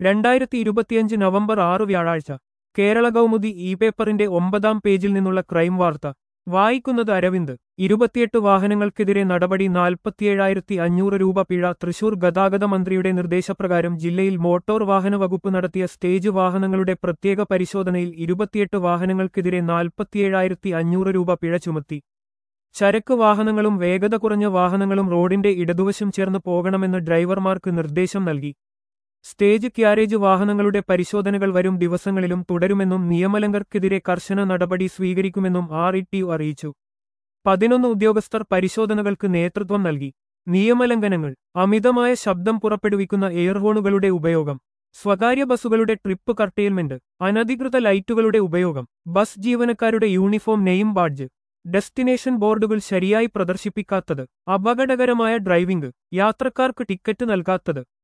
രണ്ടായിരത്തി ഇരുപത്തിയഞ്ച് നവംബർ ആറ് വ്യാഴാഴ്ച കേരള കൗമുദി ഇ പേപ്പറിന്റെ ഒമ്പതാം പേജിൽ നിന്നുള്ള ക്രൈം വാർത്ത വായിക്കുന്നത് അരവിന്ദ് ഇരുപത്തിയെട്ട് വാഹനങ്ങൾക്കെതിരെ നടപടി നാൽപ്പത്തിയേഴായിരത്തി അഞ്ഞൂറ് രൂപ പിഴ തൃശൂർ ഗതാഗത മന്ത്രിയുടെ നിർദ്ദേശപ്രകാരം ജില്ലയിൽ മോട്ടോർ വാഹന വകുപ്പ് നടത്തിയ സ്റ്റേജ് വാഹനങ്ങളുടെ പ്രത്യേക പരിശോധനയിൽ ഇരുപത്തിയെട്ട് വാഹനങ്ങൾക്കെതിരെ നാൽപ്പത്തിയേഴായിരത്തി അഞ്ഞൂറ് രൂപ പിഴ ചുമത്തി ചരക്ക് വാഹനങ്ങളും വേഗത കുറഞ്ഞ വാഹനങ്ങളും റോഡിന്റെ ഇടതുവശം ചേർന്ന് പോകണമെന്ന് ഡ്രൈവർമാർക്ക് നിർദ്ദേശം നൽകി സ്റ്റേജ് ക്യാരേജ് വാഹനങ്ങളുടെ പരിശോധനകൾ വരും ദിവസങ്ങളിലും തുടരുമെന്നും നിയമലംഘർക്കെതിരെ കർശന നടപടി സ്വീകരിക്കുമെന്നും ആർ ഇ ടി അറിയിച്ചു പതിനൊന്ന് ഉദ്യോഗസ്ഥർ പരിശോധനകൾക്ക് നേതൃത്വം നൽകി നിയമലംഘനങ്ങൾ അമിതമായ ശബ്ദം പുറപ്പെടുവിക്കുന്ന എയർഹോണുകളുടെ ഉപയോഗം സ്വകാര്യ ബസ്സുകളുടെ ട്രിപ്പ് കർട്ടെയിൽമെന്റ് അനധികൃത ലൈറ്റുകളുടെ ഉപയോഗം ബസ് ജീവനക്കാരുടെ യൂണിഫോം നെയിം ബാഡ്ജ് ഡെസ്റ്റിനേഷൻ ബോർഡുകൾ ശരിയായി പ്രദർശിപ്പിക്കാത്തത് അപകടകരമായ ഡ്രൈവിംഗ് യാത്രക്കാർക്ക് ടിക്കറ്റ് നൽകാത്തത്